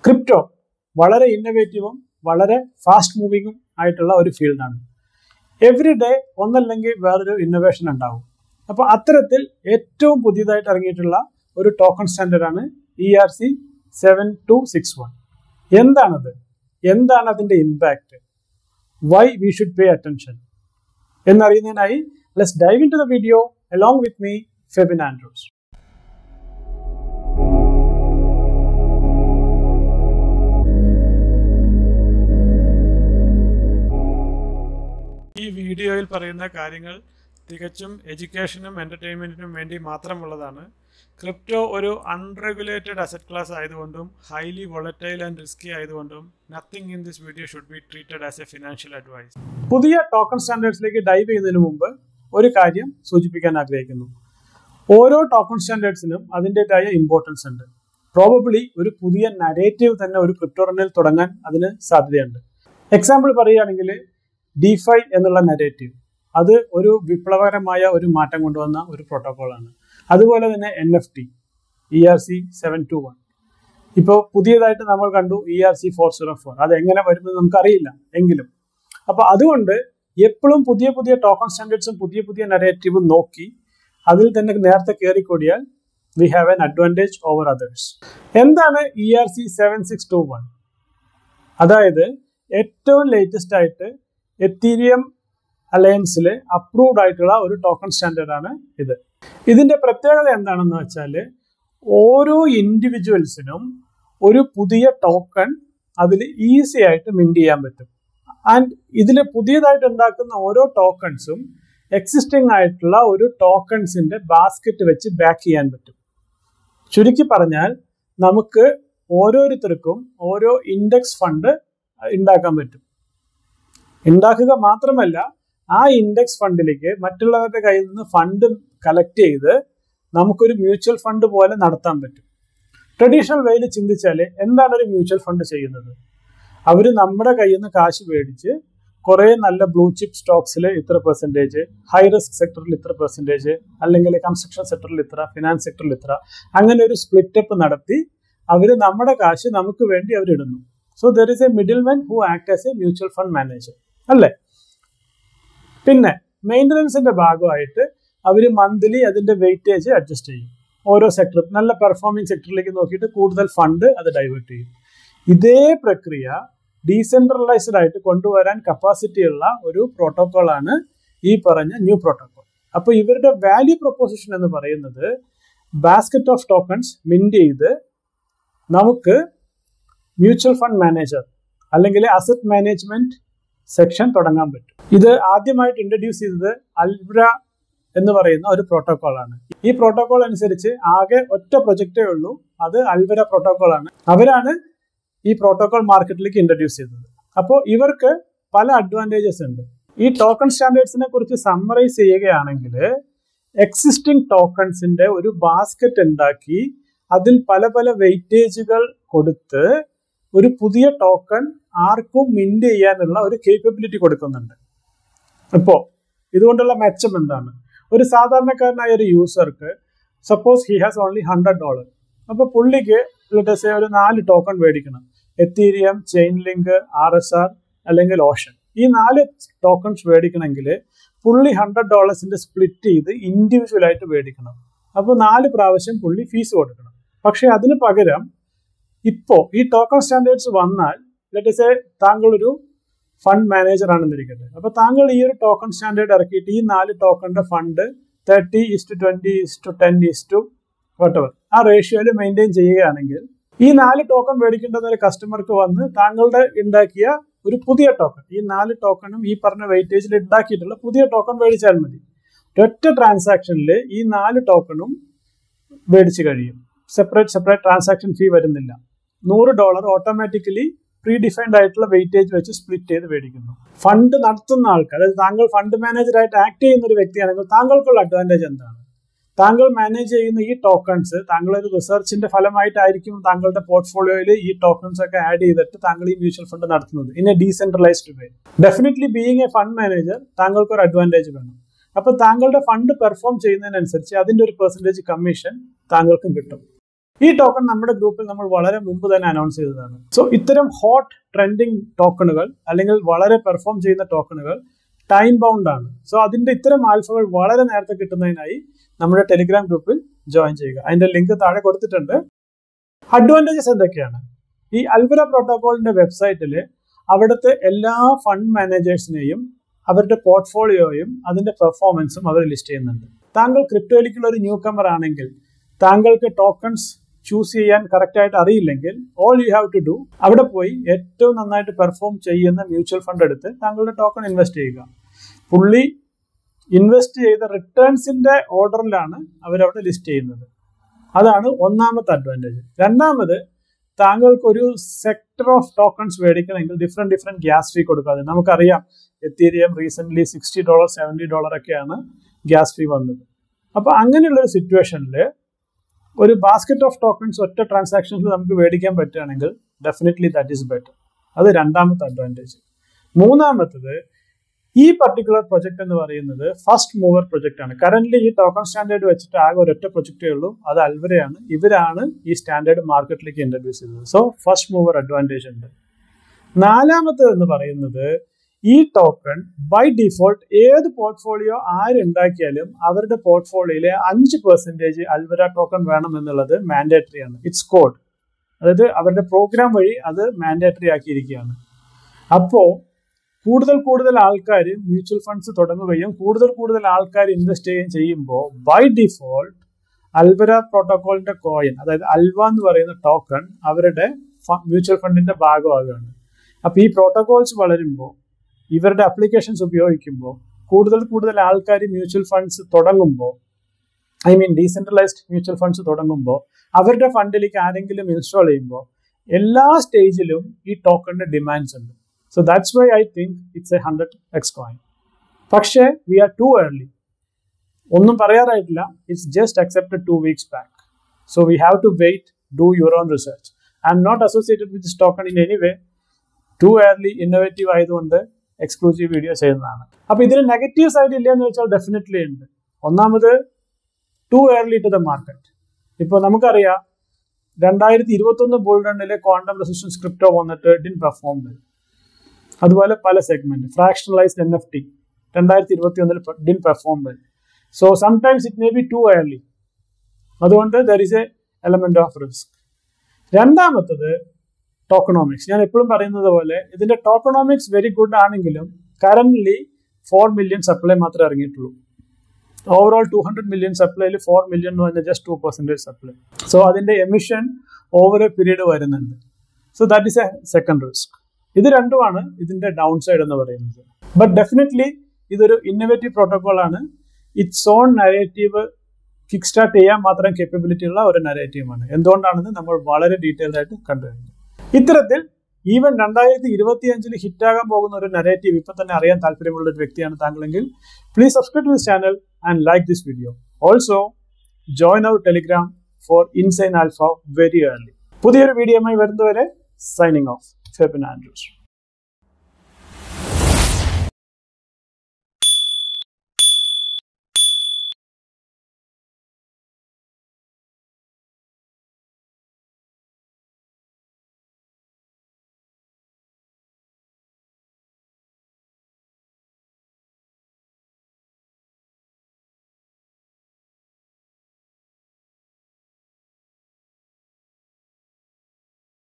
crypto വളരെ ഇന്നവേറ്റീവും വളരെ fast മൂവിങ്ങും ആയിട്ടുള്ള ഒരു ഫീൽഡാണ് എവറി ഡേ ഒന്നല്ലെങ്കിൽ വേറൊരു ഇന്നോവേഷൻ ഉണ്ടാവും അപ്പോൾ അത്തരത്തിൽ ഏറ്റവും പുതിയതായിട്ട് ഇറങ്ങിയിട്ടുള്ള ഒരു ടോക്കൺ സ്റ്റാൻഡേർഡാണ് E R C seven two six one എന്താണത് എന്താണ് അതിൻ്റെ impact why we should pay attention എന്നറിയുന്നതിനായി let's dive into the video along with me Febin Andrews ഈ വീഡിയോയിൽ പറയുന്ന കാര്യങ്ങൾ തികച്ചും എഡ്യൂക്കേഷനും എൻ്റർടൈൻമെൻറ്റിനും വേണ്ടി മാത്രമുള്ളതാണ് ക്രിപ്റ്റോ ഒരു അൺറെഗുലേറ്റഡ് അസറ്റ് ക്ലാസ് ആയതുകൊണ്ടും ഹൈലി വൊളറ്റൈൽ ആൻഡ് റിസ്കി ആയതുകൊണ്ടും nothing in this video should be treated as a financial advice പുതിയ ടോക്കൺ സ്റ്റാൻഡേർഡ്സിലേക്ക് ഡൈവ് ചെയ്യുന്നതിന് മുമ്പ് ഒരു കാര്യം സൂചിപ്പിക്കാൻ ആഗ്രഹിക്കുന്നു ഓരോ ടോക്കൺ സ്റ്റാൻഡേർഡ്സിനും അതിൻ്റെതായ ഇമ്പോർട്ടൻസ് ഉണ്ട് പ്രോബബ്ലി ഒരു പുതിയ നരേറ്റീവ് തന്നെ ഒരു ക്രിപ്റ്റോറിനിൽ തുടങ്ങാൻ അതിന് സാധ്യതയുണ്ട് എക്സാമ്പിൾ പറയുകയാണെങ്കിൽ ഡിഫൈ എന്നുള്ള നരേറ്റീവ് അത് ഒരു വിപ്ലവകരമായ ഒരു മാറ്റം കൊണ്ടുവന്ന ഒരു പ്രോട്ടോകോളാണ് അതുപോലെ തന്നെ N F T E R C seven two one ഇപ്പോൾ പുതിയതായിട്ട് നമ്മൾ കണ്ടു E R C four zero four അത് എങ്ങനെ വരുമെന്ന് നമുക്കറിയില്ല എങ്കിലും അപ്പോൾ അതുകൊണ്ട് എപ്പോഴും പുതിയ പുതിയ ടോക്കൺ സ്റ്റാൻഡേർഡ്സും പുതിയ പുതിയ നരേറ്റീവും നോക്കി അതിൽ തന്നെ നേരത്തെ കയറിക്കൂടിയാൽ we have an advantage over others എന്താണ് E R C seven six two one അതായത് ഏറ്റവും ലേറ്റസ്റ്റ് ആയിട്ട് എത്തീരിയം അലയൻസിൽ അപ്രൂവ്ഡ് ആയിട്ടുള്ള ഒരു ടോക്കൺ സ്റ്റാൻഡേർഡാണ് ഇത് ഇതിന്റെ പ്രത്യേകത എന്താണെന്ന് വെച്ചാൽ ഓരോ ഇൻഡിവിജ്വൽസിനും ഒരു പുതിയ ടോക്കൺ അതിൽ ഈസി ആയിട്ട് മിൻറ്റ് ചെയ്യാൻ പറ്റും ആൻഡ് ഇതിൽ പുതിയതായിട്ട് ഉണ്ടാക്കുന്ന ഓരോ ടോക്കൺസും എക്സിസ്റ്റിംഗ് ആയിട്ടുള്ള ഒരു ടോക്കൺസിന്റെ ബാസ്ക്കറ്റ് വെച്ച് ബാക്ക് ചെയ്യാൻ പറ്റും ചുരുക്കി പറഞ്ഞാൽ നമുക്ക് ഓരോരുത്തർക്കും ഓരോ ഇൻഡെക്സ് ഫണ്ട് ഉണ്ടാക്കാൻ പറ്റും ഉണ്ടാക്കുക മാത്രമല്ല ആ ഇൻഡെക്സ് ഫണ്ടിലേക്ക് മറ്റുള്ളവരുടെ കയ്യിൽ നിന്ന് ഫണ്ട് കളക്ട് ചെയ്ത് നമുക്കൊരു മ്യൂച്വൽ ഫണ്ട് പോലെ നടത്താൻ പറ്റും ട്രഡീഷണൽ വേയിൽ ചിന്തിച്ചാൽ എന്താണ് ഒരു മ്യൂച്വൽ ഫണ്ട് ചെയ്യുന്നത് അവർ നമ്മുടെ കയ്യിൽ നിന്ന് കാശ് മേടിച്ച് കുറേ നല്ല ബ്ലൂ ചിപ്പ് സ്റ്റോക്സിൽ ഇത്ര പെർസെൻറ്റേജ് ഹൈ റിസ്ക് സെക്ടറിൽ ഇത്ര പെർസെൻറ്റേജ് അല്ലെങ്കിൽ കൺസ്ട്രക്ഷൻ സെക്ടറിൽ ഇത്ര ഫിനാൻസ് സെക്ടറിൽ ഇത്ര അങ്ങനെ ഒരു സ്പ്ലിറ്റപ്പ് നടത്തി അവർ നമ്മുടെ കാശ് നമുക്ക് വേണ്ടി അവരിടുന്നു so there is a middle men who act as a mutual fund manager അല്ലേ പിന്നെ മെയിൻ്റനൻസിന്റെ ഭാഗമായിട്ട് അവർ മന്ത്ലി അതിന്റെ വെയിറ്റേജ് അഡ്ജസ്റ്റ് ചെയ്യും ഓരോ സെക്ടർ നല്ല പെർഫോമിംഗ് സെക്ടറിലേക്ക് നോക്കിയിട്ട് കൂടുതൽ ഫണ്ട് അത് ഡൈവേർട്ട് ചെയ്യും ഇതേ പ്രക്രിയ ഡീസെൻട്രലൈസ്ഡ് ആയിട്ട് കൊണ്ടുവരാൻ കപ്പാസിറ്റി ഉള്ള ഒരു പ്രോട്ടോകോൾ ആണ് ഈ പറഞ്ഞ ന്യൂ പ്രോട്ടോകോൾ അപ്പോൾ ഇവരുടെ വാല്യൂ പ്രൊപ്പോസിഷൻ എന്ന് പറയുന്നത് ബാസ്ക്കറ്റ് ഓഫ് ടോക്കൺസ് മിൻറ്റ് ചെയ്ത് നമുക്ക് മ്യൂച്വൽ ഫണ്ട് മാനേജർ അല്ലെങ്കിൽ അസറ്റ് മാനേജ്മെന്റ് സെക്ഷൻ തുടങ്ങാൻ പറ്റും ഇത് ആദ്യമായിട്ട് ഇൻട്രൊഡ്യൂസ് ചെയ്തത് അൽബ്ര എന്ന് പറയുന്ന ഒരു പ്രോട്ടോകോൾ ആണ് ഈ പ്രോട്ടോകോൾ അനുസരിച്ച് ആകെ ഒറ്റ പ്രൊജക്റ്റേ ഉള്ളൂ അത് അൽവര പ്രോട്ടോകോൾ ആണ് അവരാണ് ഈ പ്രോട്ടോകോൾ മാർക്കറ്റിലേക്ക് ഇൻട്രൊഡ്യൂസ് ചെയ്തത് അപ്പോൾ ഇവർക്ക് പല അഡ്വാൻറ്റേജസ് ഉണ്ട് ഈ ടോക്കൺ സ്റ്റാൻഡേർഡ്സിനെ കുറിച്ച് സമ്മറൈസ് ചെയ്യുകയാണെങ്കിൽ എക്സിസ്റ്റിംഗ് ടോക്കൺസിന്റെ ഒരു ബാസ്ക്കറ്റ് ഉണ്ടാക്കി അതിൽ പല പല വെയിറ്റേജുകൾ കൊടുത്ത് ഒരു പുതിയ ടോക്കൺ ആർക്കും മിൻറ്റ് ചെയ്യാനുള്ള ഒരു കേപ്പബിലിറ്റി കൊടുക്കുന്നുണ്ട് ഇപ്പോൾ ഇതുകൊണ്ടുള്ള മെച്ചം എന്താണ് ഒരു സാധാരണക്കാരനായ ഒരു യൂസർക്ക് suppose he has only hundred dollar അപ്പോൾ പുള്ളിക്ക് ലെറ്റസേ ഒരു നാല് ടോക്കൺ മേടിക്കണം Ethereum Chainlink R S R അല്ലെങ്കിൽ ഓഷൻ ഈ നാല് ടോക്കൺസ് മേടിക്കണമെങ്കിൽ പുള്ളി ഹൺഡ്രഡ് ഡോളേഴ്സിന്റെ സ്പ്ലിറ്റ് ചെയ്ത് ഇൻഡിവിജ്വൽ ആയിട്ട് മേടിക്കണം അപ്പോൾ നാല് പ്രാവശ്യം പുള്ളി ഫീസ് കൊടുക്കണം പക്ഷെ അതിന് പകരം ഇപ്പോൾ ഈ ടോക്കൺ സ്റ്റാൻഡേർഡ്സ് വന്നാൽ ലെറ്റസ് എ താങ്കൾ ഒരു ഫണ്ട് മാനേജർ ആണെന്നിരിക്കട്ടെ അപ്പൊ താങ്കൾ ഈ ഒരു ടോക്കൺ സ്റ്റാൻഡേർഡ് ഇറക്കിയിട്ട് ഈ നാല് ടോക്കണിന്റെ fund thirty is to twenty is to ten is to whatever ആ റേഷ്യോയിൽ മെയിൻറ്റെയിൻ ചെയ്യുകയാണെങ്കിൽ ഈ നാല് ടോക്കൺ മേടിക്കേണ്ടുന്ന ഒരു കസ്റ്റമർക്ക് വന്ന് താങ്കളുടെ ഉണ്ടാക്കിയ ഒരു പുതിയ ടോക്കൺ ഈ നാല് ടോക്കണും ഈ പറഞ്ഞ വെയിറ്റേജിൽ ഉണ്ടാക്കിയിട്ടുള്ള പുതിയ ടോക്കൺ മേടിച്ചാൽ മതി ഒറ്റ ട്രാൻസാക്ഷനിൽ ഈ നാല് ടോക്കണും മേടിച്ച് കഴിയും സെപ്പറേറ്റ് സെപ്പറേറ്റ് ട്രാൻസാക്ഷൻ ഫീ വരുന്നില്ല നൂറ് ഡോളർ ഓട്ടോമാറ്റിക്കലി പ്രീ ഡിഫൈൻഡ് ആയിട്ടുള്ള വെയിറ്റേജ് വെച്ച് സ്പ്ലിറ്റ് ചെയ്ത് മേടിക്കുന്നു ഫണ്ട് നടത്തുന്ന ആൾക്ക് അതായത് താങ്കൾ ഫണ്ട് മാനേജറായിട്ട് ആക്ട് ചെയ്യുന്ന ഒരു വ്യക്തിയാണെങ്കിൽ താങ്കൾക്കുള്ള അഡ്വാൻറ്റേജ് എന്താണ് താങ്കൾ മാനേജ് ചെയ്യുന്ന ഈ ടോക്കൺസ് താങ്കൾ ഒരു റിസർച്ചിന്റെ ഫലമായിട്ടായിരിക്കും താങ്കളുടെ പോർട്ട്ഫോളിയോയിൽ ഈ ടോക്കൺസ് ഒക്കെ ആഡ് ചെയ്തിട്ട് താങ്കൾ ഈ മ്യൂച്വൽ ഫണ്ട് നടത്തുന്നത് in a decentralised way definitely being a fund manager താങ്കൾക്ക് ഒരു അഡ്വാൻറ്റേജ് വേണം അപ്പൊ താങ്കളുടെ ഫണ്ട് പെർഫോം ചെയ്യുന്നതിനനുസരിച്ച് അതിന്റെ ഒരു പെർസെൻറ്റേജ് കമ്മീഷൻ താങ്കൾക്കും കിട്ടും ഈ ടോക്കൺ നമ്മുടെ ഗ്രൂപ്പിൽ നമ്മൾ വളരെ മുമ്പ് തന്നെ അനൗൺസ് ചെയ്തതാണ് സോ ഇത്തരം ഹോട്ട് ട്രെൻഡിങ് ടോക്കണുകൾ അല്ലെങ്കിൽ വളരെ പെർഫോം ചെയ്യുന്ന ടോക്കണുകൾ ടൈം ബൗണ്ട് ആണ് സോ അതിന്റെ ഇത്തരം ആൽഫകൾ വളരെ നേരത്തെ കിട്ടുന്നതിനായി നമ്മുടെ ടെലിഗ്രാം ഗ്രൂപ്പിൽ ജോയിൻ ചെയ്യുക അതിന്റെ ലിങ്ക് താഴെ കൊടുത്തിട്ടുണ്ട് അഡ്വാൻറ്റേജസ് എന്തൊക്കെയാണ് ഈ അൽവര പ്രോട്ടോകോളിന്റെ വെബ്സൈറ്റിൽ അവിടുത്തെ എല്ലാ ഫണ്ട് മാനേജേഴ്സിനെയും അവരുടെ പോർട്ട്ഫോളിയോയും അതിന്റെ പെർഫോമൻസും അവർ ലിസ്റ്റ് ചെയ്യുന്നുണ്ട് താങ്കൾ ക്രിപ്റ്റോയിലേക്കുള്ള ഒരു ന്യൂ കമർ ആണെങ്കിൽ താങ്കൾക്ക് ടോക്കൺസ് ചൂസ് ചെയ്യാൻ കറക്റ്റ് ആയിട്ട് അറിയില്ലെങ്കിൽ all you have to do അവിടെ പോയി ഏറ്റവും നന്നായിട്ട് പെർഫോം ചെയ്യുന്ന മ്യൂച്വൽ ഫണ്ട് എടുത്ത് താങ്കളുടെ ടോക്കൺ ഇൻവെസ്റ്റ് ചെയ്യുക പുള്ളി ഇൻവെസ്റ്റ് ചെയ്ത റിട്ടേൺസിന്റെ ഓർഡറിലാണ് അവരവിടെ ലിസ്റ്റ് ചെയ്യുന്നത് അതാണ് ഒന്നാമത്തെ അഡ്വാൻറ്റേജ് രണ്ടാമത് താങ്കൾക്ക് ഒരു സെക്ടർ ഓഫ് ടോക്കൺസ് മേടിക്കണമെങ്കിൽ ഡിഫറെന്റ് ഡിഫറെന്റ് ഗ്യാസ് ഫീ കൊടുക്കാതെ നമുക്കറിയാം Ethereum recent sixty dollar seventy dollar ഒക്കെയാണ് ഗ്യാസ് ഫീ വന്നത് അപ്പൊ അങ്ങനെയുള്ള ഒരു സിറ്റുവേഷനിൽ ഒരു ബാസ്ക്കറ്റ് ഓഫ് ടോക്കൺസ് ഒറ്റ ട്രാൻസാക്ഷൻസിൽ നമുക്ക് മേടിക്കാൻ പറ്റുകയാണെങ്കിൽ ഡെഫിനറ്റ്ലി ദാറ്റ് ഈസ് ബെറ്റർ അത് രണ്ടാമത്തെ അഡ്വാൻറ്റേജ് മൂന്നാമത്തത് ഈ പർട്ടിക്കുലർ പ്രൊജക്ട് എന്ന് പറയുന്നത് ഫസ്റ്റ് മൂവർ പ്രൊജക്ട് ആണ് കറന്റ് ഈ ടോക്കൺ സ്റ്റാൻഡേർഡ് വെച്ചിട്ട് ആകെ ഒരൊറ്റ പ്രൊജക്റ്റേ ഉള്ളൂ അത് അൽവരയാണ് ഇവരാണ് ഈ സ്റ്റാൻഡേർഡ് മാർക്കറ്റിലേക്ക് ഇൻട്രൊഡ്യൂസ് ചെയ്തത് സോ ഫസ്റ്റ് മൂവർ അഡ്വാൻറ്റേജ് ഉണ്ട് നാലാമത്തത് എന്ന് പറയുന്നത് ഈ ടോക്കൺ ബൈ ഡിഫോൾട്ട് ഏത് പോർട്ട്ഫോളിയോ ആരുണ്ടാക്കിയാലും അവരുടെ പോർട്ട്ഫോളിയോയിലെ അഞ്ച് പെർസെൻറ്റേജ് അൽവര ടോക്കൺ വേണം എന്നുള്ളത് മാൻഡേറ്ററി ആണ് ഇറ്റ്സ് കോഡ് അതായത് അവരുടെ പ്രോഗ്രാം വഴി അത് മാൻഡേറ്ററി ആക്കിയിരിക്കുകയാണ് അപ്പോൾ കൂടുതൽ കൂടുതൽ ആൾക്കാർ മ്യൂച്വൽ ഫണ്ട്സ് തുടങ്ങുകയും കൂടുതൽ കൂടുതൽ ആൾക്കാർ ഇൻവെസ്റ്റ് ചെയ്യുകയും ചെയ്യുമ്പോൾ ബൈ ഡിഫോൾട്ട് അൽവര പ്രോട്ടോകോളിന്റെ കോയിൻ അതായത് അൽവ എന്ന് പറയുന്ന ടോക്കൺ അവരുടെ മ്യൂച്വൽ ഫണ്ടിന്റെ ഭാഗമാകുകയാണ് അപ്പൊ ഈ പ്രോട്ടോകോൾസ് വളരുമ്പോൾ ഇവരുടെ അപ്ലിക്കേഷൻസ് ഉപയോഗിക്കുമ്പോൾ കൂടുതൽ കൂടുതൽ ആൾക്കാർ മ്യൂച്വൽ ഫണ്ട്സ് തുടങ്ങുമ്പോൾ I mean decentralised mutual funds തുടങ്ങുമ്പോൾ അവരുടെ ഫണ്ടിലേക്ക് ആരെങ്കിലും ഇൻസ്റ്റാൾ ചെയ്യുമ്പോൾ എല്ലാ സ്റ്റേജിലും ഈ ടോക്കണിന്റെ ഡിമാൻഡ്സ് ഉണ്ട് so that's why I think it's a hundred X coin പക്ഷേ വി ആർ ടു ഏർലി ഒന്നും പറയാറായിട്ടില്ല it's just accepted two weeks back so we have to wait do your own research I'm not associated with this token in any way too early innovative ആയതുകൊണ്ട് exclusive video ചെയ്യുന്നതാണ് അപ്പൊ ഇതിന് negative side ഇല്ല എന്ന് വെച്ചാൽ definitely ഉണ്ട് ഒന്നാമത് too early to the market ഇപ്പോൾ നമുക്കറിയാം രണ്ടായിരത്തി ഇരുപത്തൊന്ന് ബുൾഡണിലെ ക്വാണ്ടം റെസിസ്റ്റൻസ് ക്രിപ്റ്റോ വന്നിട്ട് ഡിൻ പെർഫോം അതുപോലെ പല segment fractionalised N F T രണ്ടായിരത്തി ഇരുപത്തി ഒന്നിൽ didn't perform so sometimes it may be too early അതുകൊണ്ട് there is a element of risk രണ്ടാമത്തത് ടോക്കണോമിക്സ് ഞാൻ എപ്പോഴും പറയുന്നത് പോലെ ഇതിന്റെ ടോക്കണോമിക്സ് വെരി ഗുഡ് ആണെങ്കിലും കറന്റ്ലി ഫോർ മില്യൺ സപ്ലൈ മാത്രമേ ഇറങ്ങിയിട്ടുള്ളൂ ഓവറോൾ ടു ഹൺഡ്രഡ് മില്യൺ സപ്ലൈയിൽ ഫോർ മില്യൺ എന്ന് പറഞ്ഞാൽ just two percentage supply so അതിന്റെ എമിഷൻ ഓവർ എ പീരീഡ് വരുന്നുണ്ട് so that is a second risk ഇത് രണ്ടുമാണ് ഇതിന്റെ ഡൗൺ സൈഡ് എന്ന് പറയുന്നത് ബട്ട് ഡെഫിനറ്റ്ലി ഇതൊരു ഇന്നോവേറ്റീവ് പ്രോട്ടോകോൾ ആണ് it's on narrative kick start ചെയ്യാൻ മാത്രം കേപ്പബിലിറ്റി ഉള്ള ഒരു നരേറ്റീവാണ് എന്തുകൊണ്ടാണെന്ന് നമ്മൾ വളരെ ഡീറ്റെയിൽഡ് ആയിട്ട് കണ്ടു കഴിഞ്ഞു ഇത്തരത്തിൽ ഈവൻ രണ്ടായിരത്തി ഇരുപത്തി അഞ്ചിൽ ഹിറ്റാകാൻ പോകുന്ന ഒരു നരേറ്റീവ് ഇപ്പൊ തന്നെ അറിയാൻ താല്പര്യമുള്ള ഒരു വ്യക്തിയാണ് താങ്കളെങ്കിൽ please subscribe to this channel and like this video also join our Telegram for insane alpha very early പുതിയൊരു വീഡിയോയുമായി വരുന്നവരെ സൈനിങ് ഓഫ് ഫെബിൻ ആൻഡ്രൂസ്